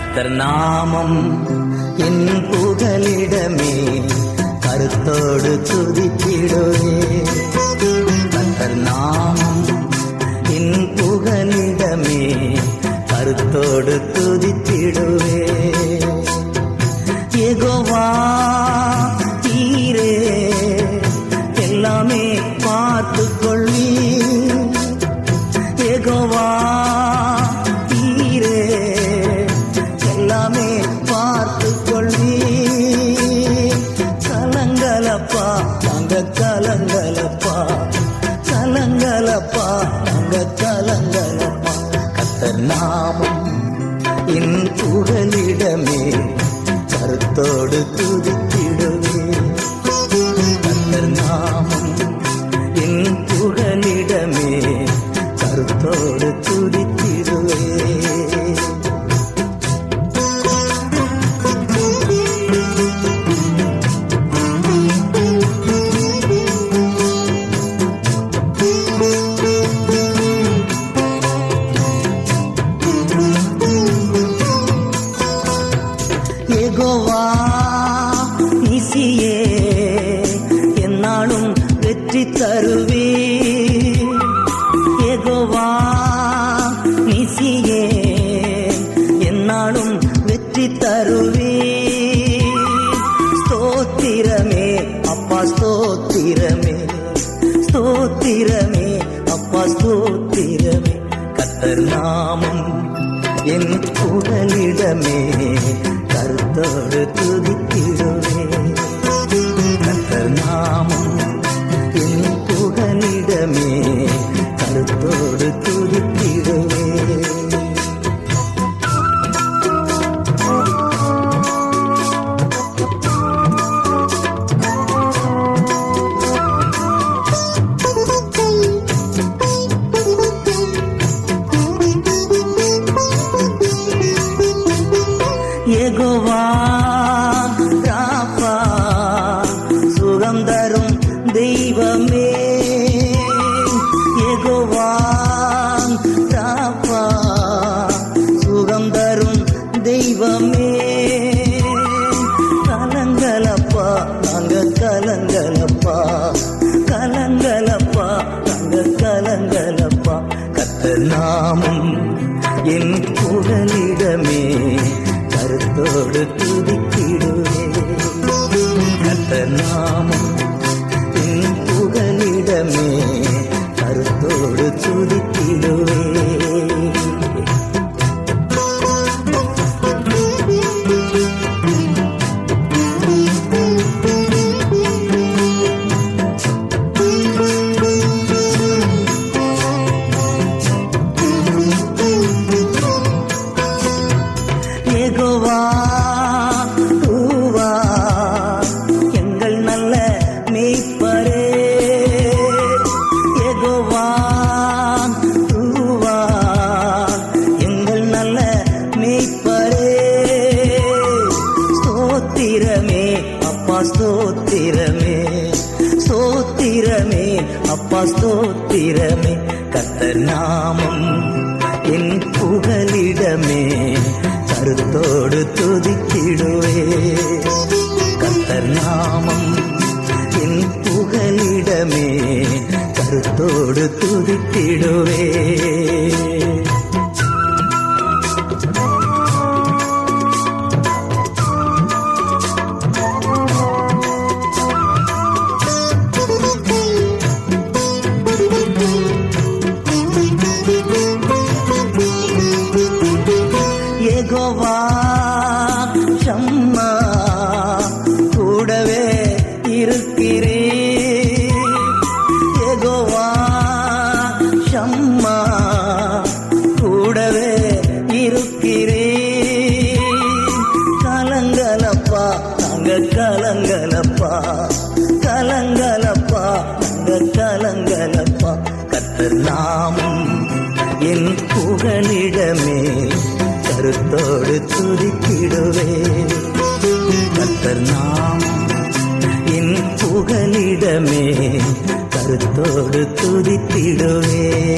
கர்த்தர் நாமம் என் புகலிடமே கருத்தோடு துதித்திடுவே கர்த்தர் நாமம் என் புகலிடமே கருத்தோடு துதித்திடுவே எகோவா தீரே எல்லாமே பார்த்து கொள்ளி எகோவா தீரே எல்லாமே பார்த்து கொள்ளி கலங்கலப்பா தங்க கலங்கலப்பா கலங்கலப்பா தங்க கலங்கலப்பா கத்தர் நாமம் என் புகலிடமே கருத்தோடு துதித்திடுவே கத்தர் நாமம் என் புகலிடமே கருத்தோடு துதித்திடுவே எகோவா நிசியே என்னாலும் வெற்றி தருவே எகோவா நிசியே என்னாலும் வெற்றி தருவே ஸ்தோத்திரமே அப்பா ஸ்தோத்திரமே ஸ்தோத்திரமே அப்பா ஸ்தோத்திரமே கத்தர் நாமம் என் புகலிடமே கருத்தோடு துதித்திடுவே கத்தர் நாமம் என் புகலிடமே கருத்தோடு துதித்திடுவே எகோவா ராப்பா சுகம் தரும் தெய்வமே எகோவா ராப்பா சுகம் தரும் தெய்வமே கலங்கலப்பா நாங்க கலங்கலப்பா கலங்கலப்பா நாங்க கலங்கலப்பா கத்த நாமம் என் புகலிடமே கருத்தோடு துதிக்கிடுவே கத்த நாமம் என் புகலிடமே கருத்தோடு துதிக்கிடுவே ஏகோவா தூவா எங்கள் நல்ல மேய்ப்பரே ஏகோவா தூவா எங்கள் நல்ல மேய்ப்பரே ஸ்தோத்திரமே அப்பா ஸ்தோத்திரமே ஸ்தோத்திரமே அப்பா ஸ்தோத்திரமே கத்தர் நாமம் என் புகலிடமே கருத்தோடு துதிக்கிடுவே கத்தர் நாமம் என் புகலிடமே கருத்தோடு துதித்திடுவே ஏகோவா சம்மா கூடவே இருக்கிறே ஏகோவா சம்மா கூடவே இருக்கிறே கலங்கலப்பா நாங்க கலங்கலப்பா கலங்கலப்பா நாங்க கலங்கலப்பா கத்தர் நாமம் என் புகலிடமே கருத்தோடு துதிக்கிடுவே கத்தர் நாமம் என் புகலிடமே கருத்தோடு துதித்திடுவே